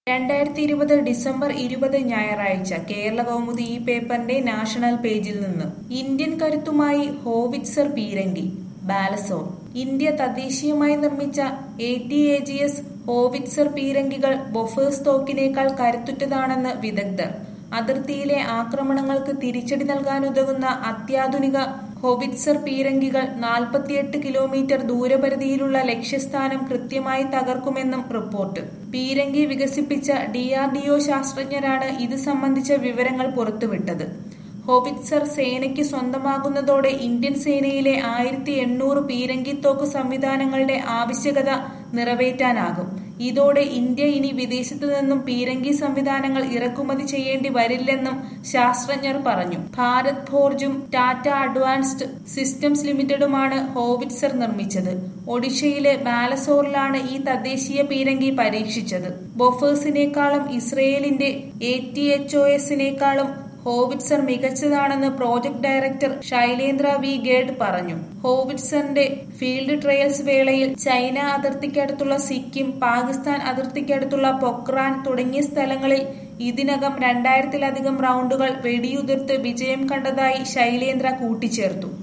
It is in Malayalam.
രണ്ടായിരത്തി ഇരുപത് ഡിസംബർ ഇരുപത് ഞായറാഴ്ച കേരള കൗമുദി ഈ പേപ്പറിന്റെ നാഷണൽ പേജിൽ നിന്ന് ഇന്ത്യൻ കരുത്തുമായി ഹോവിറ്റ്സർ പീരങ്കി ബാലസോർ ഇന്ത്യ തദ്ദേശീയമായി നിർമ്മിച്ച A T A G S howitzer പീരങ്കികൾ ബൊഫേഴ്സ് തോക്കിനേക്കാൾ കരുത്തുറ്റതാണെന്ന് വിദഗ്ധർ അതിർത്തിയിലെ ആക്രമണങ്ങൾക്ക് തിരിച്ചടി നൽകാനുതകുന്ന അത്യാധുനിക ഹോവിറ്റ്സർ പീരങ്കികൾ നാൽപ്പത്തിയെട്ട് കിലോമീറ്റർ ദൂരപരിധിയിലുള്ള ലക്ഷ്യസ്ഥാനം കൃത്യമായി തകർക്കുമെന്നും റിപ്പോർട്ട് പീരങ്കി വികസിപ്പിച്ച ഡിആർഡിഒ ശാസ്ത്രജ്ഞരാണ് ഇത് സംബന്ധിച്ച വിവരങ്ങൾ പുറത്തുവിട്ടത് ഹോവിറ്റ്സർ സേനയ്ക്ക് സ്വന്തമാകുന്നതോടെ ഇന്ത്യൻ സേനയിലെ ആയിരത്തി എണ്ണൂറ് പീരങ്കിത്തോക്ക് സംവിധാനങ്ങളുടെ ആവശ്യകത നിറവേറ്റാനാകും ഇതോടെ ഇന്ത്യ ഇനി വിദേശത്തു നിന്നും പീരങ്കി സംവിധാനങ്ങൾ ഇറക്കുമതി ചെയ്യേണ്ടി വരില്ലെന്നും ശാസ്ത്രജ്ഞർ പറഞ്ഞു ഭാരത് ഫോർജും ടാറ്റ അഡ്വാൻസ്ഡ് സിസ്റ്റംസ് ലിമിറ്റഡുമാണ് ഹോവിറ്റ്സർ നിർമ്മിച്ചത് ഒഡീഷയിലെ ബാലസോറിലാണ് ഈ തദ്ദേശീയ പീരങ്കി പരീക്ഷിച്ചത് ബൊഫേഴ്സിനേക്കാളും ഇസ്രയേലിന്റെ എ ടി എച്ച് ഒ എസിനേക്കാളും ഹോവിറ്റ്സർ മികച്ചതാണെന്ന് project director Shailendra V Gade പറഞ്ഞു ഹോവിറ്റ്സറിന്റെ ഫീൽഡ് ട്രയൽസ് വേളയിൽ ചൈന അതിർത്തിക്കടുത്തുള്ള സിക്കിം പാകിസ്ഥാൻ അതിർത്തിക്കടുത്തുള്ള പൊക്രാൻ തുടങ്ങിയ സ്ഥലങ്ങളിൽ ഇതിനകം രണ്ടായിരത്തിലധികം റൗണ്ടുകൾ വെടിയുതിർത്ത് വിജയം കണ്ടതായി ശൈലേന്ദ്ര കൂട്ടിച്ചേർത്തു